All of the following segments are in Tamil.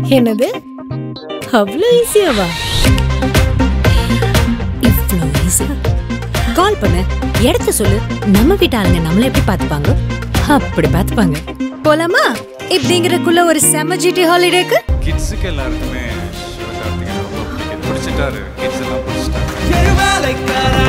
என்னது அவ்வளோ ஈஸியாவா இவ்வளோ ஈஸியா கால் பண்ணு இடத்த சொல்லு நம்ம வீட்டு ஆளுங்க நம்மள எப்படி பார்த்துப்பாங்க அப்படி பார்த்துப்பாங்க போலாமா இப்படிங்கிறக்குள்ள ஒரு செம ஜிடி ஹாலிடேக்கு கிட்ஸுக்கு எல்லாருக்குமே சிவகார்த்திகேயன் ரொம்ப பிடிக்குது பிடிச்சிட்டாரு கிட்ஸ் எல்லாம் பிடிச்சிட்டாரு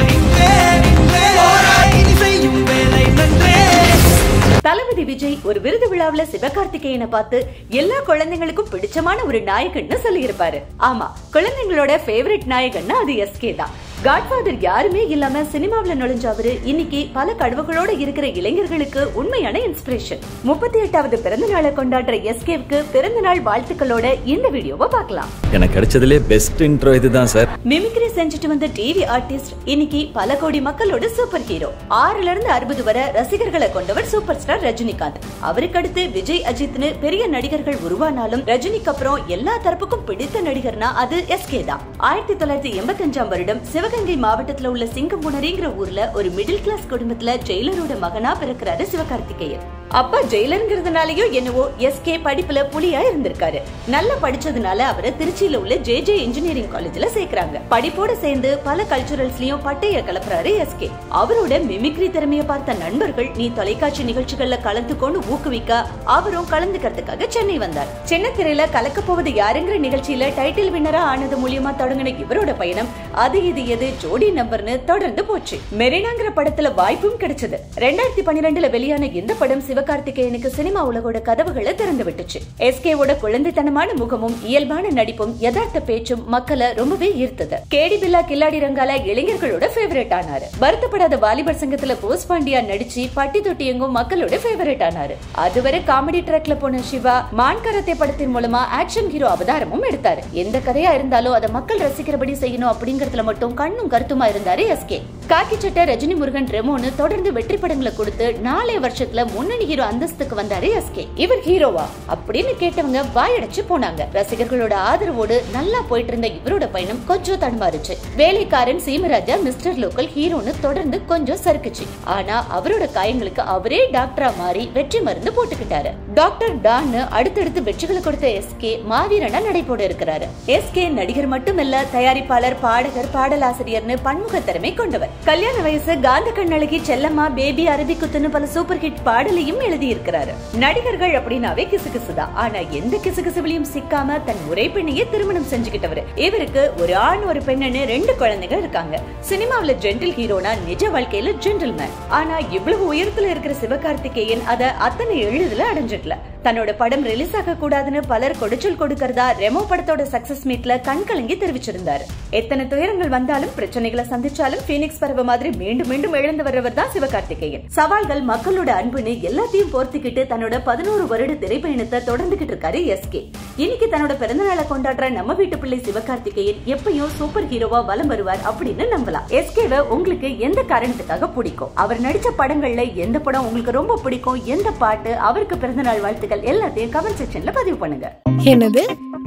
தளபதி விஜய் ஒரு விருது விழாவுல சிவகார்த்திகேயனை பார்த்து எல்லா குழந்தைங்களுக்கும் பிடிச்சமான ஒரு நாயகன்னு சொல்லியிருப்பாரு ஆமா குழந்தைங்களோட ஃபேவரட் நாயகன்னா அது எஸ்கே தான் காட்ஃபாதர் யாருமே இல்லாம சினிமாவுல நுழைஞ்ச அவரு இன்னைக்கு பல கனவுகளோட இருக்கிற இளைஞர்களுக்கு உண்மையான இன்ஸ்பிரேஷன் முப்பத்தி எட்டாவது பிறந்த நாளை கொண்டாடுற எஸ்கேவுக்கு பிறந்த நாள் வாழ்த்துக்களோட இந்த வீடியோவை பார்க்கலாம் எனக்கு கிடைச்சதுலே பெஸ்ட் இன்ட்ரோ இதுதான் சார் மிமிக்ரி செஞ்சுட்டு வந்த டிவி ஆர்டிஸ்ட் இன்னைக்கு பல கோடி மக்களோட சூப்பர் ஹீரோ ஆறுல இருந்து அறுபது வரை ரசிகர்களை கொண்டவர் சூப்பர் ஸ்டார் ரஜினிகாந்த் அவருக்கு அடுத்து விஜய் அஜித்னு பெரிய நடிகர்கள் உருவானாலும் ரஜினிக்கு அப்புறம் எல்லா தரப்புக்கும் பிடித்த நடிகர்னா அது எஸ்கே தான் ஆயிரத்தி தொள்ளாயிரத்தி எண்பத்தி அஞ்சாம் வருடம் சிவகங்கை மாவட்டத்துல உள்ள சிங்கம்புணரிங்கிற ஊர்ல ஒரு மிடில் கிளாஸ் குடும்பத்துல ஜெயிலரோட மகனா பிறக்கிறாரு சிவகார்த்திகேயன் அப்பா ஜெயிலருங்கிறதுனாலயோ என்னவோ எஸ்கே படிப்புல புலியா இருந்திருக்காரு நல்லா படிச்சதுனால அவரை திருச்சியில உள்ள ஜே ஜே இன்ஜினியரிங் காலேஜ்ல சேர்க்கறாங்க படிப்போட சேர்ந்து பல கல்ச்சுரல்ஸ்லயும் பட்டைய கலப்புறாரு எஸ்கே அவரோட மிமிக்ரி திறமைய பார்த்த நண்பர்கள் நீ தொலைக்காட்சி நிகழ்ச்சிகள்ல கலந்துக்கொண்டு ஊக்குவிக்க அவரும் கலந்துக்கிறதுக்காக சென்னை வந்தார் சின்ன திரையில கலக்க போவது யாருங்கிற நிகழ்ச்சியில டைட்டில் வின்னரா ஆனது மூலியமா தொடங்கின இவரோட பயணம் அது இது எது ஜோடி நம்பர்னு தொடர்ந்து போச்சு மெரினாங்கிற படத்துல வாய்ப்பும் கிடைச்சது ரெண்டாயிரத்தி பன்னிரெண்டுல வெளியான இந்த படம் சிவகார்த்திகேயனுக்கு சினிமா உலகோட கதவுகளை திறந்து விட்டுச்சு எஸ்கேவோட குழந்தைத்தனமான முகமும் இயல்பான நடிப்பும் யதார்த்த பேச்சும் மக்களை ரொம்பவே ஈர்த்தது கேடி பில்லா கில்லாடி ரங்கால இளைஞர்களோட ஃபேவரட் ஆனாரு வருத்தப்படாத வாலிபர் சங்கத்துல போஸ் பாண்டியா நடிச்சு பட்டி தொட்டி எங்கும் மக்களோட ஃபேவரட் ஆனாரு அதுவரை காமெடி ட்ராக்ல போன சிவா மான் கராத்தே படத்தின் மூலமா ஆக்ஷன் ஹீரோ அவதாரமும் எடுத்தாரு எந்த கதையா இருந்தாலும் அதை மக்கள் ரசிக்கிறபடி செய்யணும் அப்படிங்கறதுல மட்டும் கண்ணும் கருத்துமா இருந்தாரு எஸ்கே காக்கி சட்டை ரஜினி முருகன் ரெமோன்னு தொடர்ந்து வெற்றி படங்களை கொடுத்து நாலே வருஷத்துல முன்னணி ஹீரோ அந்தஸ்துக்கு வந்தாரு எஸ்கே இவர் ஹீரோவா அப்படின்னு கேட்டவங்க வாயடைச்சு போனாங்க ரசிகர்களோட ஆதரவோடு நல்லா போயிட்டு இருந்த இவரோட பயணம் கொஞ்சம் தடுமாறுச்சு வேலைக்காரன் சீமராஜா மிஸ்டர் லோக்கல் ஹீரோன்னு தொடர்ந்து கொஞ்சம் சறுக்குச்சு ஆனா அவரோட காயங்களுக்கு அவரே டாக்டரா மாறி வெற்றி மருந்து போட்டுக்கிட்டாரு டாக்டர் டான்னு அடுத்தடுத்து வெற்றிகளை கொடுத்த எஸ்கே மாவீரனா நடைபோட இருக்கிறாரு எஸ்கே நடிகர் மட்டுமல்ல தயாரிப்பாளர் பாடகர் பாடலாசிரியர்னு பன்முக திறமை கொண்டவர் கல்யாண வயசு காந்த கண்ணழகி செல்லம்மா பேபி அரபிக்குத்துன்னு பல சூப்பர் ஹிட் பாடலையும் எழுதி இருக்கிறாரு நடிகர்கள் அப்படின்னாவே கிசுகிசுதான் ஆனா எந்த கிசுகிசுவிலையும் சிக்காம தன் ஒரே பெண்ணையே திருமணம் செஞ்சுக்கிட்டவர் இவருக்கு ஒரு ஆண் ஒரு பெண்ணுன்னு ரெண்டு குழந்தைங்க இருக்காங்க சினிமாவுல ஜென்டில் ஹீரோனா நிஜ வாழ்க்கையில ஜென்டில்மேன் ஆனா இவ்வளவு உயரத்துல இருக்கிற சிவகார்த்திகேயன் அத அத்தனை எளிதில் அடைஞ்சிடல தன்னோட படம் ரிலீஸ் ஆக கூடாதுன்னு பலர் கொடுச்சல் கொடுக்கறதா ரெமோ படத்தோட சக்சஸ் மீட்ல கண்கலங்கி தெரிவிச்சிருந்தாரு எத்தனை துயரங்கள் வந்தாலும் பிரச்சனைகளை சந்திச்சாலும் பீனிக்ஸ் பறவை மாதிரி மீண்டும் மீண்டும் எழுந்து வர்றவர் தான் சிவகார்த்திகேயன் சவால்கள் மக்களோட அன்புன்னு எல்லாத்தையும் போர்த்திக்கிட்டு தன்னோட பதினோரு வருட திரைப்பயணத்தை தொடர்ந்துகிட்டு இருக்காரு எஸ்கே இன்னைக்கு தன்னோட பிறந்தநாளை கொண்டாடுற நம்ம வீட்டு பிள்ளை சிவகார்த்திகேயன் எப்பயும் சூப்பர் ஹீரோவா வலம் வருவார் அப்படின்னு நம்பலாம் எஸ்கேவை உங்களுக்கு எந்த காரணத்துக்காக பிடிக்கும் அவர் நடிச்ச படங்கள்ல எந்த படம் உங்களுக்கு ரொம்ப பிடிக்கும் எந்த பாட்டு அவருக்கு பிறந்தநாள் வாழ்த்துக்கள் எல்லாத்தையும் கமெண்ட் செக்ஷன்ல பதிவு பண்ணுங்க என்னது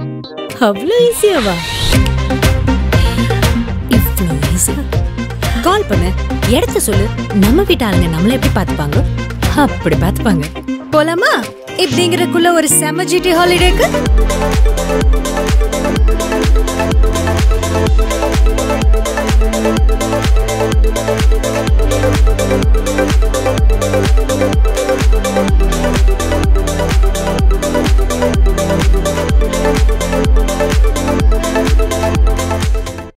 அவ்வளோ ஈஸியாவா இவ்வளோ ஈஸியா கால் பண்ணு இடத்த சொல்லு நம்ம வீட்டு ஆளுங்க நம்மள எப்படி பார்த்துப்பாங்க அப்படி பார்த்துப்பாங்க போலாமா இப்படிங்கிறக்குள்ள ஒரு செம ஜிடி ஹாலிடேக்கு